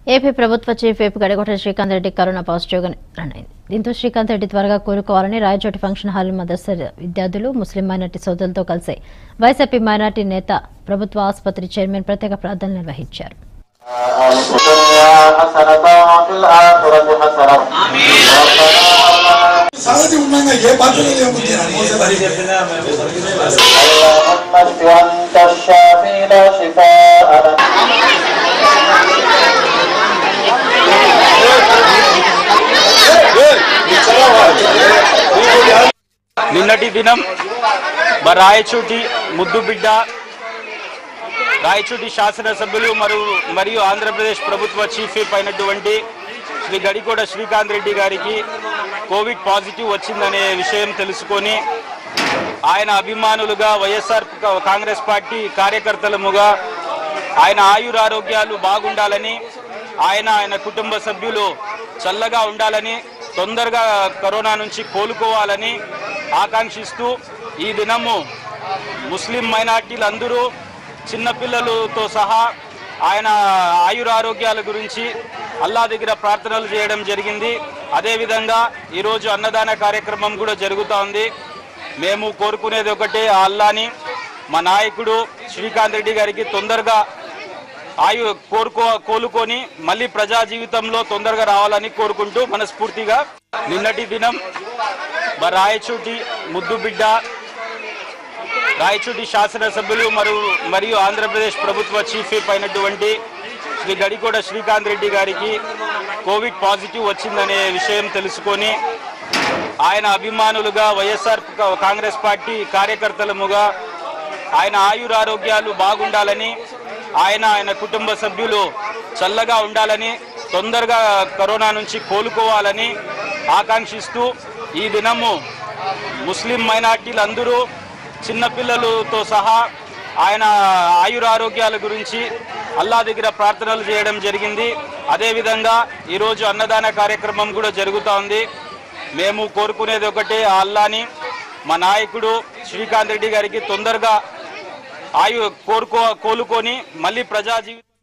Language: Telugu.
ఏపీ ప్రభుత్వ chief whip Gadikota Srikanth Reddy corona పాజిటివ్గా రన్ అయింది దీంతో శ్రీకాంత్ రెడ్డి త్వరగా కోలుకోవాలని రాయచోటి ఫంక్షన్ హాల్ మదర్స విద్యార్థులు ముస్లిం మైనార్టీ సోదరులతో కలిసి వైసీపీ మైనార్టీ నేత ప్రభుత్వ ఆసుపత్రి చైర్మన్ ప్రత్యేక ప్రార్థనలు నిర్వహించారు الدنيا حسنة وفي الآخرة حسنة సారథి ఉన్నాగా ఏ పాత్రలో ఏముంది اللهم اشف أنت الشافي لا شفاء لك నిన్నటి దినం మా రాయచోటి ముద్దు బిడ్డ రాయచోటి శాసనసభ్యులు మరియు మరియు ఆంధ్రప్రదేశ్ ప్రభుత్వ చీఫ్ విప్ అయినటువంటి శ్రీ గడికోట శ్రీకాంత్ రెడ్డి గారికి కోవిడ్ పాజిటివ్ వచ్చిందనే విషయం తెలుసుకొని ఆయన అభిమానులుగా వైఎస్ఆర్ కాంగ్రెస్ పార్టీ కార్యకర్తలముగా ఆయన ఆయురారోగ్యాలు బాగుండాలని ఆయన ఆయన కుటుంబ సభ్యులు చల్లగా ఉండాలని తొందరగా కరోనా నుంచి కోలుకోవాలని ఆకాంక్షిస్తూ ఈ దినము ముస్లిం మైనార్టీలందరూ చిన్నపిల్లలతో సహా ఆయన ఆయురారోగ్యాల గురించి అల్లా దగ్గర ప్రార్థనలు చేయడం జరిగింది అదేవిధంగా ఈరోజు అన్నదాన కార్యక్రమం కూడా జరుగుతూ ఉంది మేము కోరుకునేది ఒకటే ఆ అల్లాని మా నాయకుడు శ్రీకాంత్ రెడ్డి గారికి తొందరగా ఆయు కోరుకో కోలుకొని మళ్ళీ ప్రజా జీవితంలో తొందరగా రావాలని కోరుకుంటూ మనస్ఫూర్తిగా నిన్నటి దినం మా రాయచోటి ముద్దు బిడ్డ రాయచోటి శాసనసభ్యులు మరియు మరియు ఆంధ్రప్రదేశ్ ప్రభుత్వ చీఫ్ విప్ అయినటువంటి శ్రీ గడికోట శ్రీకాంత్ రెడ్డి గారికి కోవిడ్ పాజిటివ్ వచ్చిందనే విషయం తెలుసుకొని ఆయన అభిమానులుగా వైఎస్ఆర్ కాంగ్రెస్ పార్టీ కార్యకర్తలముగా ఆయన ఆయురారోగ్యాలు బాగుండాలని ఆయన ఆయన కుటుంబ సభ్యులు చల్లగా ఉండాలని తొందరగా కరోనా నుంచి కోలుకోవాలని ఆకాంక్షిస్తూ ఈ దినము ముస్లిం మైనార్టీలందరూ చిన్నపిల్లలతో సహా ఆయన ఆయురారోగ్యాల గురించి అల్లా దగ్గర ప్రార్థనలు చేయడం జరిగింది అదేవిధంగా ఈరోజు అన్నదాన కార్యక్రమం కూడా జరుగుతూ ఉంది మేము కోరుకునేది ఒకటే ఆ అల్లాని మా నాయకుడు శ్రీకాంత్ రెడ్డి గారికి తొందరగా ఆయు కోరుకో కోలుకొని మళ్ళీ ప్రజా జీవితం